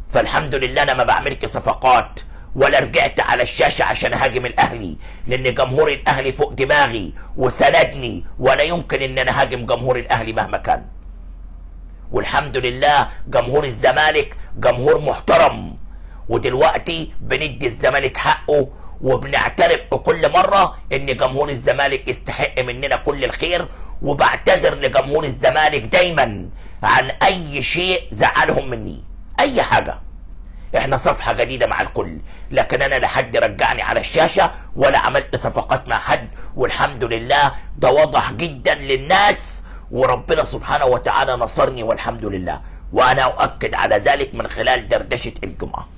فالحمد لله انا ما بعملش صفقات ولا رجعت على الشاشه عشان اهاجم الاهلي لان جمهور الاهلي فوق دماغي وسندني ولا يمكن ان انا اهاجم جمهور الاهلي مهما كان والحمد لله جمهور الزمالك جمهور محترم ودلوقتي بندي الزمالك حقه وبنعترف بكل مرة ان جمهور الزمالك يستحق مننا كل الخير وبعتذر لجمهور الزمالك دايما عن اي شيء زعلهم مني اي حاجة احنا صفحة جديدة مع الكل لكن انا لا حد رجعني على الشاشة ولا عملت صفقات مع حد والحمد لله ده واضح جدا للناس وربنا سبحانه وتعالى نصرني والحمد لله وانا اؤكد على ذلك من خلال دردشة الجمعة